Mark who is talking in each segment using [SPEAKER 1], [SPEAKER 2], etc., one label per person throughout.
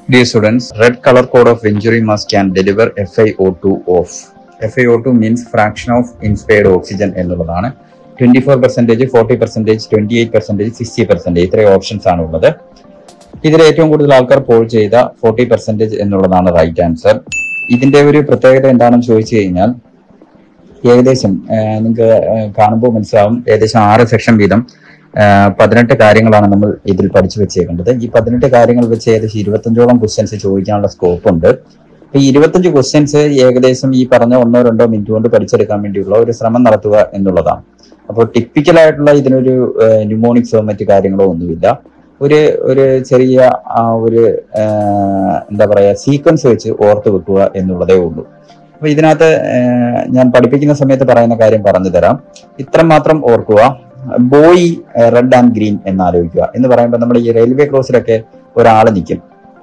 [SPEAKER 1] Dear students, red color code of Venturi mass can deliver FiO2 off. FiO2 means fraction of inspired oxygen എന്നുള്ളതാണ് twenty four percentage forty percentage twenty eight percentage sixty percentage ഇത്രയും options ആണ് ഉള്ളത് ഇതിൽ ഏറ്റവും കൂടുതൽ ആൾക്കാർ poll ചെയ്ത forty percentage എന്നുള്ളതാണ് റൈറ്റ് ആൻസർ ഇതിന്റെ ഒരു പ്രത്യേകത എന്താണെന്ന് ചോദിച്ചു കഴിഞ്ഞാൽ ഏകദേശം നിങ്ങൾക്ക് കാണുമ്പോൾ മനസ്സിലാവും ഏകദേശം ആറ് സെക്ഷൻ വീതം ആ, പതിനെട്ട് കാര്യങ്ങളാണ് നമ്മൾ ഇതിൽ പഠിച്ചു വെച്ചേക്കേണ്ടത് ഈ പതിനെട്ട് കാര്യങ്ങൾ വെച്ച് ഏകദേശം ഇരുപത്തഞ്ചോളം ക്വസ്റ്റ്യൻസ് ചോദിക്കാനുള്ള സ്കോപ്പ് ഉണ്ട് അപ്പൊ ഈ ഇരുപത്തഞ്ച് ക്വസ്റ്റ്യൻസ് ഏകദേശം ഈ പറഞ്ഞ ഒന്നോ രണ്ടോ മിനിറ്റ് കൊണ്ട് പഠിച്ചെടുക്കാൻ വേണ്ടിയുള്ള ഒരു ശ്രമം നടത്തുക എന്നുള്ളതാണ് അപ്പോൾ ടിപ്പിക്കൽ ആയിട്ടുള്ള ഇതിനൊരു ന്യൂമോണിക്സോ മറ്റു കാര്യങ്ങളോ ഒന്നുമില്ല ഒരു ഒരു ചെറിയ ആ, ഒരു ആ, എന്താ പറയാ സീക്വൻസ് വെച്ച് ഓർത്ത് വെക്കുക എന്നുള്ളതേ ഉള്ളൂ അപ്പൊ ഇതിനകത്ത് ആ, ഞാൻ പഠിപ്പിക്കുന്ന സമയത്ത് പറയുന്ന കാര്യം പറഞ്ഞു തരാം ഇത്ര മാത്രം ഓർക്കുക ബോയ് റെഡ് ആൻഡ് ഗ്രീൻ എന്ന് ആലോചിക്കുക എന്ന് പറയുമ്പോൾ നമ്മൾ ഈ റെയിൽവേ ക്രോസിലൊക്കെ ഒരാൾ നിൽക്കും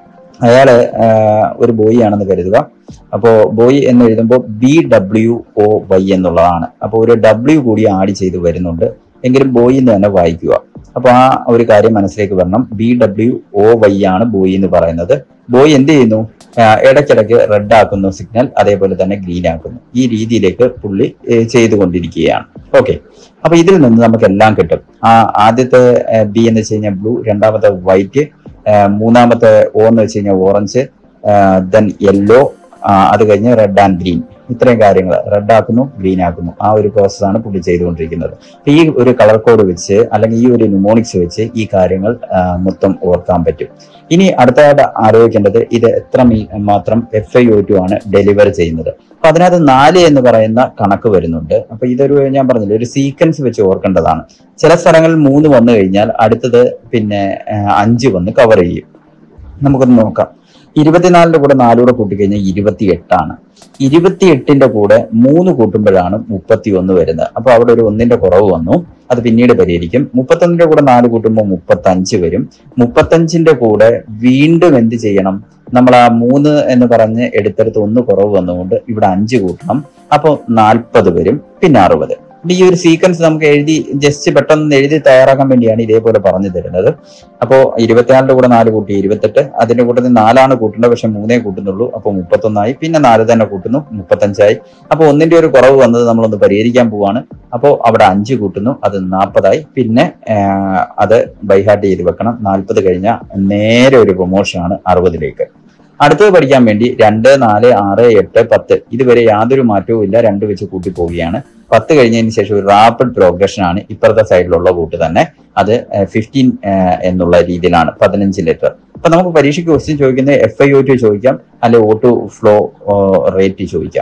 [SPEAKER 1] അയാള് ആ, ഒരു ബോയ് ആണെന്ന് കരുതുക അപ്പോ ബോയ് എന്ന് എഴുതുമ്പോൾ ബി ഡബ്ല്യു ഒ വൈ എന്നുള്ളതാണ് അപ്പോൾ ഒരു ഡബ്ല്യു കൂടി ആഡ് ചെയ്ത് വരുന്നുണ്ട് എങ്കിലും ബോയ് എന്ന് തന്നെ വായിക്കുക അപ്പൊ ആ ഒരു കാര്യം മനസ്സിലേക്ക് വരണം ബി ഡബ്ല്യു ഒ വൈ ആണ് ബോയ് എന്ന് പറയുന്നത് ബോയ് എന്ത് ചെയ്യുന്നു ആ, ഇടയ്ക്കിടയ്ക്ക് റെഡ് ആക്കുന്നു സിഗ്നൽ അതേപോലെ തന്നെ ഗ്രീൻ ആക്കുന്നു ഈ രീതിയിലേക്ക് പുള്ളി ഏ, ചെയ്തുകൊണ്ടിരിക്കുകയാണ് ഓക്കെ അപ്പൊ ഇതിൽ നിന്ന് നമുക്ക് എല്ലാം കിട്ടും ആ ആദ്യത്തെ ബി എന്ന് വെച്ച് കഴിഞ്ഞാൽ ബ്ലൂ രണ്ടാമത്തെ വൈറ്റ് മൂന്നാമത്തെ ഓ എന്ന് വെച്ച് കഴിഞ്ഞാൽ ഓറഞ്ച് ദെൻ യെല്ലോ അത് കഴിഞ്ഞ് റെഡ് ആൻഡ് ഗ്രീൻ ഇത്രയും കാര്യങ്ങൾ റെഡ് ആക്കുന്നു ഗ്രീൻ ആക്കുന്നു ആ ഒരു പ്രോസസ് ആണ് പുള്ളി ചെയ്തുകൊണ്ടിരിക്കുന്നത് അപ്പൊ ഈ ഒരു കളർ കോഡ് വെച്ച് അല്ലെങ്കിൽ ഈ ഒരു ന്യൂമോണിക്സ് വെച്ച് ഈ കാര്യങ്ങൾ ആ, മൊത്തം ഓർക്കാൻ പറ്റും ഇനി അടുത്തതായിട്ട് ആലോചിക്കേണ്ടത് ഇത് എത്ര മീ- മാത്രം എഫ് ഐ ഒ ടു ആണ് ഡെലിവർ ചെയ്യുന്നത് അപ്പൊ അതിനകത്ത് നാല് എന്ന് പറയുന്ന കണക്ക് വരുന്നുണ്ട് അപ്പൊ ഇതൊരു ഞാൻ പറഞ്ഞില്ലേ ഒരു സീക്വൻസ് വെച്ച് ഓർക്കേണ്ടതാണ് ചില സ്ഥലങ്ങളിൽ മൂന്ന് വന്നു കഴിഞ്ഞാൽ അടുത്തത് പിന്നെ ആ, അഞ്ച് വന്ന് കവർ ചെയ്യും നമുക്കൊന്ന് നോക്കാം ഇരുപത്തിനാലിന്റെ കൂടെ നാലൂടെ കൂട്ടിക്കഴിഞ്ഞാൽ ഇരുപത്തി എട്ടാണ് ഇരുപത്തി എട്ടിന്റെ കൂടെ മൂന്ന് കൂട്ടുമ്പോഴാണ് മുപ്പത്തി ഒന്ന് വരുന്നത് അപ്പൊ അവിടെ ഒരു ഒന്നിന്റെ കുറവ് വന്നു അത് പിന്നീട് പരിഹരിക്കും മുപ്പത്തൊന്നിന്റെ കൂടെ നാല് കൂട്ടുമ്പോൾ മുപ്പത്തി അഞ്ച് വരും മുപ്പത്തഞ്ചിന്റെ കൂടെ വീണ്ടും എന്ത് ചെയ്യണം നമ്മൾ ആ മൂന്ന് എന്ന് പറഞ്ഞ് എടുത്തെടുത്ത് ഒന്ന് കുറവ് വന്നുകൊണ്ട് ഇവിടെ അഞ്ച് കൂട്ടണം അപ്പോൾ നാൽപ്പത് വരും പിന്നെ അറുപത് അപ്പൊ ഈ ഒരു സീക്വൻസ് നമുക്ക് എഴുതി ജസ്റ്റ് പെട്ടെന്ന് എഴുതി തയ്യാറാക്കാൻ വേണ്ടിയാണ് ഇതേപോലെ പറഞ്ഞു തരുന്നത് അപ്പോ ഇരുപത്തിനാലിന്റെ കൂടെ നാല് കൂട്ടി ഇരുപത്തെട്ട് അതിന്റെ കൂട്ടത്തിൽ നാലാണ് കൂട്ടേണ്ടത് പക്ഷെ മൂന്നേ കൂട്ടുന്നുള്ളൂ അപ്പൊ മുപ്പത്തൊന്നായി പിന്നെ നാല് തന്നെ കൂട്ടുന്നു മുപ്പത്തഞ്ചായി അപ്പൊ ഒന്നിന്റെ ഒരു കുറവ് വന്നത് നമ്മളൊന്ന് പരിഹരിക്കാൻ പോവാണ് അപ്പോൾ അവിടെ അഞ്ച് കൂട്ടുന്നു അത് നാൽപ്പതായി പിന്നെ ആഹ്, അത് ബൈഹാർട്ട് ചെയ്ത് വെക്കണം നാൽപ്പത് കഴിഞ്ഞാൽ നേരെ ഒരു പ്രൊമോഷൻ ആണ് അറുപതിലേക്ക് അടുത്തത് പഠിക്കാൻ വേണ്ടി രണ്ട് നാല് ആറ് എട്ട് പത്ത് ഇതുവരെ യാതൊരു മാറ്റവും ഇല്ല രണ്ട് വെച്ച് കൂട്ടി പോവുകയാണ് പത്ത് കഴിഞ്ഞതിന് ശേഷം ഒരു റാപ്പിഡ് പ്രോഗ്രഷൻ ആണ് ഇപ്പുറത്തെ സൈഡിലുള്ള കൂട്ട് തന്നെ അത് ഫിഫ്റ്റീൻ എന്നുള്ള രീതിയിലാണ് പതിനഞ്ച് ലിറ്റർ അപ്പൊ നമുക്ക് പരീക്ഷയ്ക്ക് ക്വസ്റ്റ്യൻ ചോദിക്കുന്നത് എഫ് ഐ ഒ ടു ചോദിക്കാം അല്ലെ ഓട്ടോ ഫ്ലോ റേറ്റ് ചോദിക്കാം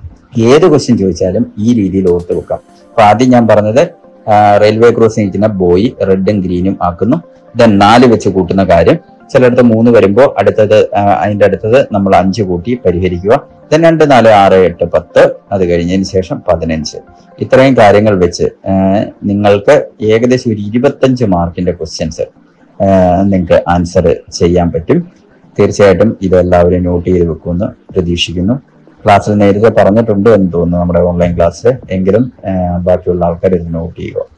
[SPEAKER 1] ഏത് ക്വസ്റ്റ്യൻ ചോദിച്ചാലും ഈ രീതിയിൽ ഓർത്ത് വെക്കാം അപ്പൊ ആദ്യം ഞാൻ പറഞ്ഞത് റെയിൽവേ ക്രോസിൽ നിൽക്കുന്ന ബോയ് റെഡും ഗ്രീനും ആക്കുന്നു ദെൻ നാല് വെച്ച് കൂട്ടുന്ന കാര്യം ചിലയിടത്ത് മൂന്ന് വരുമ്പോൾ അടുത്തത് ആ, അതിന്റെ അടുത്തത് നമ്മൾ അഞ്ച് കൂട്ടി പരിഹരിക്കുക ദെൻ രണ്ട് നാല് ആറ് എട്ട് പത്ത് അത് കഴിഞ്ഞതിന് ശേഷം പതിനഞ്ച് ഇത്രയും കാര്യങ്ങൾ വെച്ച് ആ, നിങ്ങൾക്ക് ഏകദേശം ഒരു ഇരുപത്തഞ്ച് മാർക്കിന്റെ ക്വസ്റ്റ്യൻസ് നിങ്ങൾക്ക് ആൻസർ ചെയ്യാൻ പറ്റും തീർച്ചയായിട്ടും ഇതെല്ലാവരും നോട്ട് ചെയ്ത് വെക്കുമെന്ന് പ്രതീക്ഷിക്കുന്നു ക്ലാസ്സിൽ നേരത്തെ പറഞ്ഞിട്ടുണ്ട് എന്ന് തോന്നുന്നു നമ്മുടെ ഓൺലൈൻ ക്ലാസ്സിൽ എങ്കിലും ആ, ബാക്കിയുള്ള ആൾക്കാർ ഇത് നോട്ട് ചെയ്യുക